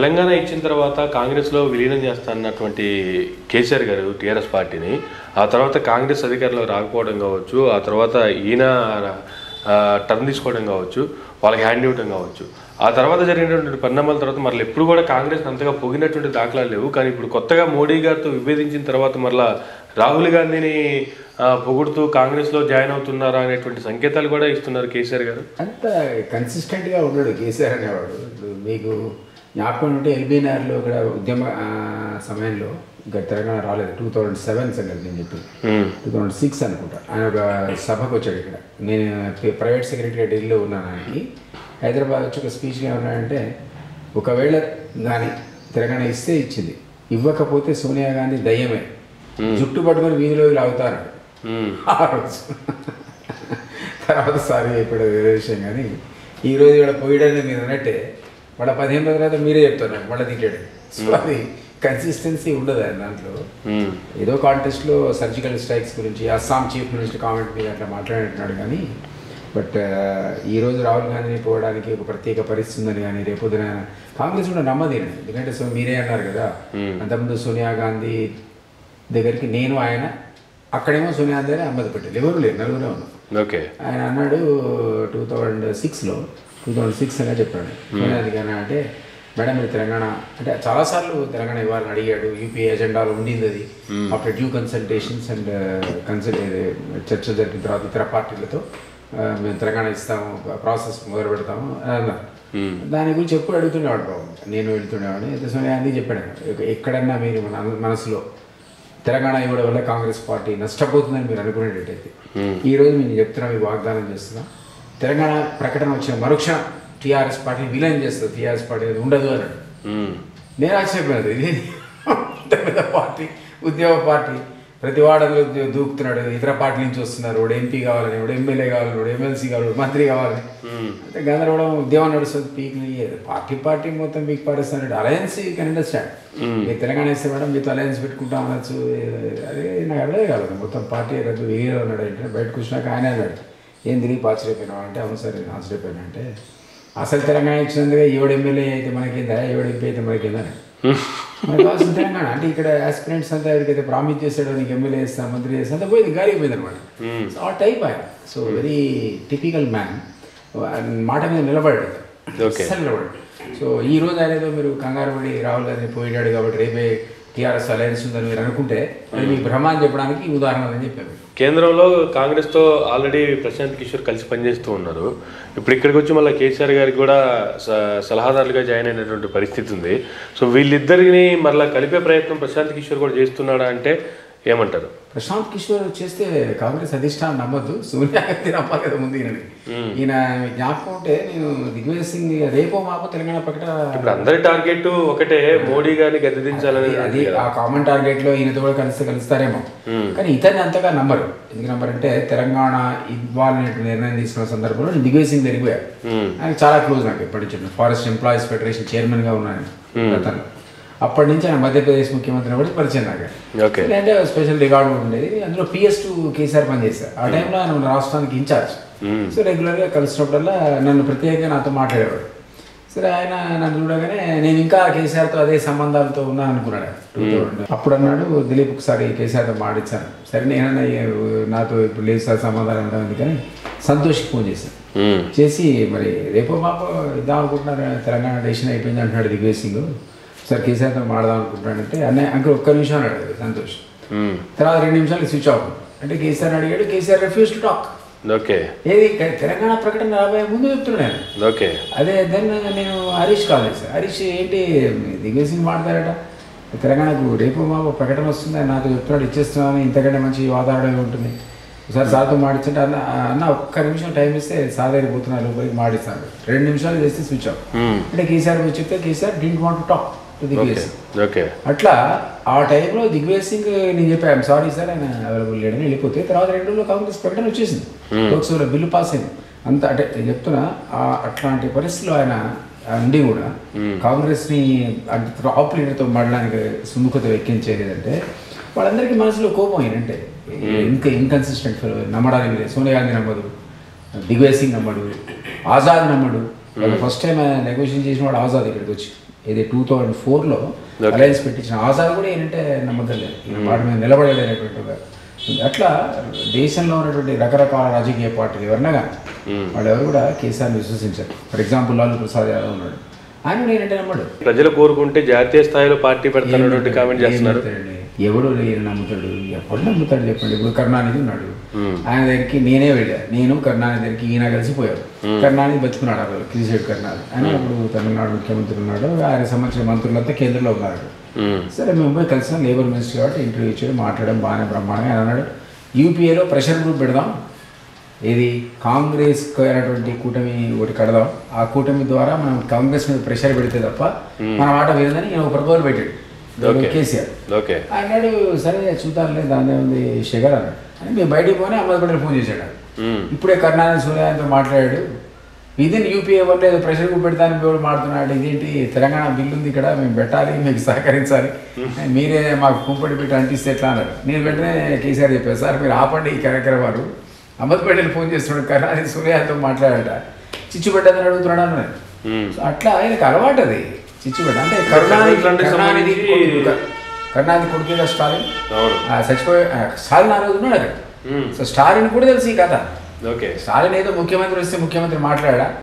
తెలంగాణ ఇచ్చిన తర్వాత కాంగ్రెస్లో విలీనం చేస్తా అన్నటువంటి కేసీఆర్ గారు టీఆర్ఎస్ పార్టీని ఆ తర్వాత కాంగ్రెస్ అధికారంలో రాకపోవడం కావచ్చు ఆ తర్వాత ఈయన ఆ, టర్న్ తీసుకోవడం కావచ్చు వాళ్ళకి హ్యాండ్ ఇవ్వడం కావచ్చు ఆ తర్వాత జరిగినటువంటి పరిణామాల తర్వాత మళ్ళీ ఎప్పుడు కూడా కాంగ్రెస్ అంతగా పొగినటువంటి దాఖలాలు లేవు కానీ ఇప్పుడు కొత్తగా మోడీ గారితో విభేదించిన తర్వాత మళ్ళా రాహుల్ గాంధీని ఆ, పొగుడుతూ కాంగ్రెస్లో జాయిన్ అవుతున్నారా అనేటువంటి సంకేతాలు కూడా ఇస్తున్నారు కేసీఆర్ గారు అంత కన్సిస్టెంట్గా ఉన్నాడు కేసీఆర్ అనేవాడు ఇప్పుడు మీకు జ్ఞాపకం ఉంటే ఎల్బీనగర్లో ఇక్కడ ఉద్యమ ఆ, సమయంలో ఇంకా తెలంగాణ రాలేదు టూ థౌజండ్ సెవెన్ సంగతి నేను చెప్పి ఉమ్, టూ థౌజండ్ సిక్స్ అనుకుంటా ఆయన ఒక సభకు వచ్చాడు ఇక్కడ నేను ప్ర- ప్రైవేట్ సెక్రటరీ ఢిల్లీలో ఉన్నాను ఆయనకి హైదరాబాద్ వచ్చి ఒక స్పీచ్గా ఉన్నాడంటే ఒకవేళ కానీ తెలంగాణ ఇస్తే ఇచ్చింది ఇవ్వకపోతే సోనియా గాంధీ దయ్యమే జుట్టు పట్టుకొని వీధిలోకి లాగుతారు ఉమ్, ఆ రోజు తర్వాత సారీ ఇప్పుడు వేరే విషయం కానీ ఈ రోజు ఇక్కడ పోయడానికి మీరు అన్నట్టే మళ్ళీ పదిహేను రోజుల తర్వాత మీరే చెప్తారు నాకు మళ్ళీ తిట్టాడు సో అది కన్సిస్టెన్సీ ఉండదు ఆయన దాంట్లో ఉమ్, ఏదో కాంటెస్ట్లో సర్జికల్ స్ట్రైక్స్ గురించి అస్సాం చీఫ్ మినిస్టర్ కామెంట్ మీద అట్లా మాట్లాడినట్టున్నాడు కానీ బట్ ఈ రోజు రాహుల్ గాంధీని పోవడానికి ఒక ప్రత్యేక పరిస్థితి ఉందని కానీ రేపు పొద్దున కాంగ్రెస్ కూడా నమ్మదు ఈయన. ఎందుకంటే సో మీరే అన్నారు కదా అంతకుముందు సోనియా గాంధీ దగ్గరికి నేను ఆయన అక్కడేమో సోనియా గాంధీ అని అమ్మది పెట్టారు ఎవరు లేరు నలుగురే ఉన్నాం ఓకే ఆయన అన్నాడు టూ థౌజండ్ సిక్స్లో టూ థౌజండ్ సిక్స్ అనే చెప్పాడు సోనియా గాంధీ గారు అంటే మేడం మీరు తెలంగాణ అంటే చాలాసార్లు తెలంగాణ ఇవ్వాలని అడిగాడు యూపీ ఎజెండాలో ఉండింది అది ఆఫ్టర్ డ్యూ కన్సల్టేషన్స్ అండ్ కన్సల్ చర్చ జరిగిన తర్వాత ఇతర పార్టీలతో ఆ, మేము తెలంగాణ ఇస్తాము ప్రాసెస్ మొదలు పెడతాము అని అన్నారు దాని గురించి ఎప్పుడు అడుగుతుండేవాడు బాబు నేను వెళ్తుండేవాడిని అయితే సోనియా గాంధీ చెప్పాడు ఎక్క- ఎక్కడన్నా మీరు మన మనసులో తెలంగాణ ఇవ్వడం వల్ల కాంగ్రెస్ పార్టీ నష్టపోతుందని మీరు అనుకునేటట్టయితే ఈ రోజు నేను చెప్తున్నా మీకు వాగ్దానం చేస్తున్నా తెలంగాణ ప్రకటన వచ్చిన మరుక్షణం టీఆర్ఎస్ పార్టీ విలన్ చేస్తుంది టీఆర్ఎస్ పార్టీ అనేది ఉండదు అన్నాడు ఉమ్, నేను ఆశ్చర్యపోయినది ఇది ఇంత పెద్ద పార్టీ ఉద్యోగ పార్టీ ప్రతి వాడలో దూకుతున్నాడు ఇతర పార్టీ నుంచి వస్తున్నారు వాడు ఎంపీ కావాలని వాడు ఎమ్మెల్యే కావాలని వాడు ఎమ్మెల్సీ కావాలి వాడు మంత్రి కావాలని అంటే గందరగోళం ఉద్యమం నడుస్తుంది పీక్ పార్టీ పార్టీ మొత్తం పీక్ పాటిస్తున్నాడు అలయన్స్ యూ కెన్ అండర్స్టాండ్ మీరు తెలంగాణ ఇస్తే మేడం మీతో అలయన్స్ పెట్టుకుంటాం అనొచ్చు అదే నాకు అర్థం కాలేదు మొత్తం పార్టీ రద్దు వేరే ఉన్నాడు అంటే బయటకు వచ్చినాక ఆయన అన్నాడు ఏం దిలీప్ ఆశ్చర్యపోయినావు అంటే అవును సార్ నేను ఆశ్చర్యపోయినా అంటే అసలు తెలంగాణ ఇచ్చినందుగా ఏడు ఎమ్మెల్యే అయితే మనకిందా ఏడు ఎంపీ అయితే మనకిందా మనకు కావాల్సిన తెలంగాణ అంటే ఇక్కడ ఆస్పిరెంట్స్ అంతా ఎవరికైతే ప్రామిస్ చేశాడో నీకు ఎమ్మెల్యే చేస్తా మంత్రి చేస్తా అంతా పోయింది గాలికి పోయింది అనమాట సో ఆ టైప్ ఆయన సో వెరీ టిపికల్ మ్యాన్ మాట మీద నిలబడ్డాడు Okay. అస్సలు నిలబడ్డాడు సో ఈ రోజు ఆయన ఏదో మీరు కంగారు పడి రాహుల్ గాంధీ పోయినాడు కాబట్టి రేపే టీఆర్ఎస్ అలయన్స్ ఉందని మీరు అనుకుంటే అది మీ భ్రమ అని చెప్పడానికి ఈ ఉదాహరణ అని చెప్పాను కేంద్రంలో కాంగ్రెస్తో ఆల్రెడీ ప్రశాంత్ కిషోర్ కలిసి పనిచేస్తూ ఉన్నారు ఇప్పుడు ఇక్కడికి వచ్చి మళ్ళీ కేసీఆర్ గారికి కూడా స- సలహాదారులుగా జాయిన్ అయినటువంటి పరిస్థితి ఉంది సో వీళ్ళిద్దరిని మళ్ళీ కలిపే ప్రయత్నం ప్రశాంత్ కిషోర్ కూడా చేస్తున్నాడా అంటే ఏమంటారు ప్రశాంత్ కిషోర్ చేస్తే కాంగ్రెస్ అధిష్టానం నమ్మద్దు సోనియా గాంధీ నమ్మాలి కదా ముందు ఈయనని ఈయన మీకు జ్ఞాపకం ఉంటే నేను దిగ్విజయ్ సింగ్ రేపో మాపో తెలంగాణ ప్రకటన ఇప్పుడు అందరి టార్గెట్ ఒకటే మోడీ గారిని గద్దెదించాలని అది ఆ కామన్ టార్గెట్ లో ఈయనతో కూడా కలిసి కలుస్తారేమో కానీ ఇతన్ని అంతగా నమ్మరు ఎందుకు నమ్మరంటే తెలంగాణ ఇవ్వాలనే నిర్ణయం తీసుకున్న సందర్భంలో నేను దిగ్విజయ్ సింగ్ జరిగిపోయాడు ఆయన చాలా క్లోజ్ నాకు ఎప్పటి నుంచి ఫారెస్ట్ ఎంప్లాయీస్ ఫెడరేషన్ చైర్మన్ గా ఉన్నాను గతంలో అప్పటి నుంచి ఆయన మధ్యప్రదేశ్ ముఖ్యమంత్రి కూడా పరిచయం నాకు ఓకే ఎందుకంటే స్పెషల్ రికార్డు ఉండేది అందులో పిఎస్ టూ కేసీఆర్ పనిచేశారు ఆ టైంలో ఆయన మన రాష్ట్రానికి ఇన్ఛార్జ్ సో రెగ్యులర్గా కలిసినప్పుడల్లా నన్ను ప్రత్యేకంగా నాతో మాట్లాడేవాడు సరే ఆయన నన్ను చూడగానే నేను ఇంకా కేసీఆర్తో అదే సంబంధాలతో ఉన్నాను అనుకున్నాడు ఆయన. 2000. అప్పుడు అన్నాడు దిలీప్ ఒకసారి కేసీఆర్తో మాడిచ్చాను సరే నేనన్నా ఏ, నాతో ఇప్పుడు లేదు సార్ సంబంధాలు ఉంటాం అందుకని సంతోష్కి ఫోన్ చేశాను ఉమ్, చేసి మరి రేపో మాపో ఇద్దాం అనుకుంటున్నారు తెలంగాణ డెసిషన్ అయిపోయింది అంటున్నాడు దిగ్విజయ్ సింగ్ సార్ కేసీఆర్తో మాడదాం అనుకుంటున్నాడంటే అన్నయ్య అంకుల్ ఒక్క నిమిషం అన్నాడు సంతోష్ ఉమ్, తర్వాత రెండు నిమిషాలు స్విచ్ ఆఫ్ అంటే కేసీఆర్ అడిగాడు KCR refuse to talk okay ఏది తె- తెలంగాణ ప్రకటన రాబోయే ముందు చెప్తున్నాను ఓకే అదే దెన్ నేను హరీష్ కాల్ చేశాను హరీష్ ఏంటి దిగ్విజయ్ సింగ్ మాట్లాడారట తెలంగాణకు రేపు మా ప్రకటన వస్తుంది ఆయన నాతో చెప్తున్నాడు ఇచ్చేస్తున్నాను ఇంతకంటే మంచి వాతావరణం ఉంటుంది ఒకసారి సార్తో మాడిస్తుంటే అన్న అన్న ఒక్క నిమిషం టైం ఇస్తే సార్ దగ్గరికి పోతున్నారు లోపలికి మాడిస్తాను రెండు నిమిషాలు చేస్తే స్విచ్ ఆఫ్ ఉమ్, అంటే కేసీఆర్ పోయి చెప్తే KCR didn't want to talk to Digvijay okay Singh okay అట్లా ఆ టైంలో దిగ్విజయ్ సింగ్ నేను చెప్పాను సారీ సార్ ఆయన అవైలబుల్ లేడని వెళ్ళిపోతే తర్వాత రెండు రోజుల్లో కాంగ్రెస్ ప్రకటన వచ్చేసింది లోక్సభలో బిల్లు పాస్ అయింది అంత అంటే నేను చెప్తున్నా ఆ అట్లాంటి పరిస్థితుల్లో ఆయన ఉండి కూడా కాంగ్రెస్ని అంటే టాప్ లీడర్తో మాడడానికి సుముఖత ఎక్కించేది అంటే వాళ్ళందరికీ మనసులో కోపం ఏంటంటే ఇంకా ఇన్కన్సిస్టెంట్ నమ్మడానికి లేదు సోనియా గాంధీ నమ్మదు దిగ్విజయ్ సింగ్ నమ్మడు ఆజాద్ నమ్మడు ఫస్ట్ టైం నెగోషియేషన్ చేసిన వాడు ఆజాద్ ఇక్కడికి వచ్చి ఇది టూ థౌజండ్ ఫోర్లో Okay. అలయన్స్ పెట్టించిన ఆజాద్ కూడా ఏంటంటే నమ్మకలేదు వాటి మీద నిలబడలేనటువంటి ఒక- అట్లా దేశంలో ఉన్నటువంటి రకరకాల రాజకీయ పార్టీలు ఎవరన్నా కానీ వాళ్ళు ఎవరు కూడా కేసీఆర్ని విశ్వసించారు ఫర్ ఎగ్జాంపుల్ లాలూ ప్రసాద్ యాదవ్ ఉన్నాడు ఆయన కూడా ఏంటంటే నమ్మడు ప్రజలు కోరుకుంటే జాతీయ స్థాయిలో పార్టీ పెడతానటువంటి కామెంట్ చేస్తున్నారు ఏమంటాడండి? ఎవడు లేని నమ్ముతాడు ఎప్పుడు నమ్ముతాడు చెప్పండి ఇప్పుడు కరుణానిధి ఉన్నాడు ఆయన దగ్గరికి నేనే వెళ్ళా నేను కరుణానిధి దగ్గరికి ఈయన కలిసి పోయారు కరుణానిధి బతుకున్నాడు ఆ రోజు కిరిశెట్టి కరుణానిధి ఆయన ఇప్పుడు తమిళనాడు ముఖ్యమంత్రి ఉన్నాడు ఆయన సంబంధించిన మంత్రులంతా కేంద్రంలో ఉన్నారు మ్మ్. సరే మేము పోయి కలిసాం లేబర్ మినిస్టర్ కాబట్టి ఇంటర్వ్యూ ఇచ్చాడు మాట్లాడడం బాగానే బ్రహ్మాండంగా ఆయన అన్నాడు యూపీఏలో ప్రెషర్ గ్రూప్ పెడదాం ఇది కాంగ్రెస్ అయినటువంటి కూటమి ఒకటి కడదాం ఆ కూటమి ద్వారా మనం కాంగ్రెస్ మీద ప్రెషర్ పెడితే తప్ప మన మాట వినదని నేను ఒక ప్రపోజల్ పెట్టాడు Okay. కేసీఆర్ ఓకే అన్నాడు సరే చూద్దాంలే దాని ఉంది షుగర్ అన్నాడు అని మేము బయటికి పోనీ అమ్మది కూడా ఫోన్ చేశాడు మ్మ్. ఇప్పుడే కరుణానిధి సూర్యాయంతో మాట్లాడాడు విదిన్ యూపీఏ వల్ల ఏదో ప్రెషర్ కుక్ పెడతాను ఎవరు మాడుతున్నాడు ఇదేంటి తెలంగాణ బిల్లు ఉంది ఇక్కడ మేము పెట్టాలి మీకు సహకరించాలి మీరే మాకు కుంపటి పెట్టి అంటిస్తే ఎట్లా అన్నాడు నేను వెంటనే కేసీఆర్ చెప్పాను సార్ మీరు ఆపండి ఈ కార్యక్రమాలు అహ్మద్పేటలు ఫోన్ చేస్తున్నాడు కరుణానిధి సూర్యాయంతో మాట్లాడాట చిచ్చు పెట్టదని అడుగుతున్నాడు అన్నాడు మ్మ్. సో అట్లా ఆయనకు అలవాటు అది చిచ్చుబెట్ట అంటే కరుణానిధి కరుణానిధి కరుణానిధి సంబంధించి- కొడుకు- కరుణానిధి కొడుకు కదా స్టాలిన్ అవును ఆ చచ్చిపోయే ఆ స్టాలిన్ ఆ రోజు ఉన్నాడు అక్కడ మ్మ్. సో స్టాలిన్ కూడా తెలుసు ఈ కథ ఓకే స్టాలిన్ ఏదో ముఖ్యమంత్రి వస్తే ముఖ్యమంత్రి మాట్లాడా